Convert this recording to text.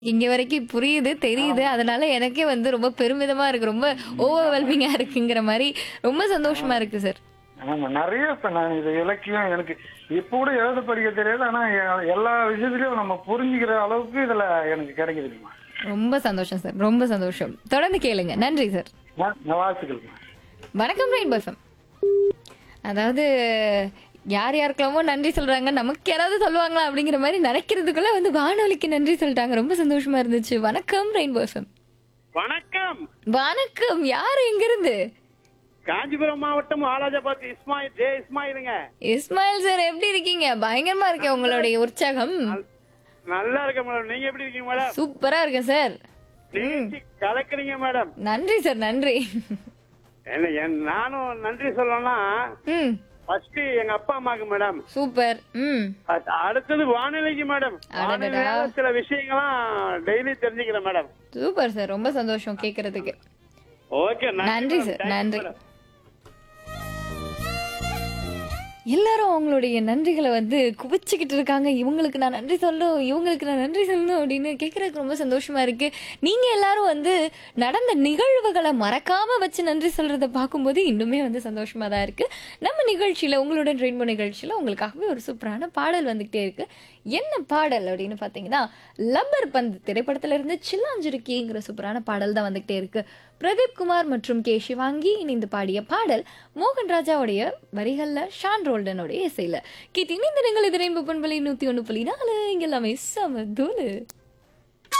இங்க வரைக்கும் புரியுது, தெரியுது. அதனால எனக்கே வந்து ரொம்ப பெருமிதமா இருக்கு. ரொம்ப ஓவர்வெல்மிங்கா இருக்குங்கிற மாரி ரொம்ப சந்தோஷமா இருக்கு சார். ஆமா நிறைய இப்ப நான் இது இலக்கியம் எனக்கு இப்ப கூட எழுத படிக்க தெரியாது ஆனா எ- எல்லா விஷயத்திலயும் நம்ம புரிஞ்சுக்கிற அளவுக்கு இதுல எனக்கு கிடைக்குதுமா ரொம்ப சந்தோஷம் சார். ரொம்ப சந்தோஷம். தொடர்ந்து கேளுங்க. நன்றி சார். வாழ்த்துக்கள்மா வணக்கம் ரெயின்போ எஃப்எம். அதாவது யார் யாருக்கெல்லாமோ நன்றி சொல்றாங்க நமக்கு யாராவது சொல்லுவாங்களா அப்படிங்கிற மாதிரி நினைக்கிறதுக்குள்ள வந்து வானொலிக்கு நன்றி சொல்லிட்டாங்க ரொம்ப சந்தோஷமா இருந்துச்சு வணக்கம் ரெயின்போ எஃப்எம் வணக்கம் வணக்கம் யார் எங்க இருந்து காஞ்சிபுரம் மாவட்டம் வாலாஜாபாத் இஸ்மாயில் ஜே இஸ்மாயிலுங்க இஸ்மாயில் சார் எப்படி இருக்கீங்க பயங்கரமா இருக்கேன் உங்களுடைய உற்சாகம் நல்லா இருக்க மேடம் நீங்க எப்படி இருக்கீங்க மேடம் சூப்பரா இருக்கேன் சார் நிகழ்ச்சி கலக்குறீங்க மேடம் நன்றி சார் நன்றி என்ன என்- நானும் நன்றி சொல்லணும்னா ம் ஃபர்ஸ்ட் எங்க அப்பா அம்மாக்கு மேடம் சூப்பர் ம் அ- அடுத்தது வானிலைக்கு மேடம் அடடடா. வானிலையால சில விஷயங்கள்லாம் டெய்லி தெரிஞ்சுக்கிறேன் மேடம் சூப்பர் சார் ரொம்ப சந்தோஷம் கேக்குறதுக்கு ஓகே நன்றி மேடம். சார் Thank you, நன்றி மேடம். எல்லாரும் அவங்களுடைய நன்றிகளை வந்து குவிச்சுக்கிட்டு இருக்காங்க இவங்களுக்கு நான் நன்றி சொல்லணும் இவங்களுக்கு நான் நன்றி சொல்லணும் அப்படின்னு கேட்கறதுக்கு ரொம்ப சந்தோஷமா இருக்கு நீங்க எல்லாரும் வந்து நடந்த நிகழ்வுகளை மறக்காம வச்சு நன்றி சொல்றத பார்க்கும்போது இன்னுமே வந்து சந்தோஷமா தான் இருக்கு நம்ம நிகழ்ச்சியில உங்களுடன் ரெயின்போ நிகழ்ச்சியில உங்களுக்காகவே ஒரு சூப்பரான பாடல் வந்துகிட்டே இருக்கு என்ன பாடல் அப்படின்னு பாத்தீங்கன்னா லப்பர் பந்து திரைப்படத்துல இருந்து சில்லாஞ்சிருக்கிங்கிற சூப்பரான பாடல் தான் வந்துகிட்டே இருக்கு பிரதீப் குமார் மற்றும் கே சிவாங்கி இணைந்து பாடிய பாடல் மோகன் ராஜாவுடைய வரிகள்ல ஷான் ரோல்டனுடைய இசையில கேட்டு இணைந்து நீங்கள் எதிரையும் பண்பலி நூத்தி ஒண்ணு புள்ளி நாலு இங்க எல்லாமே சம தூளு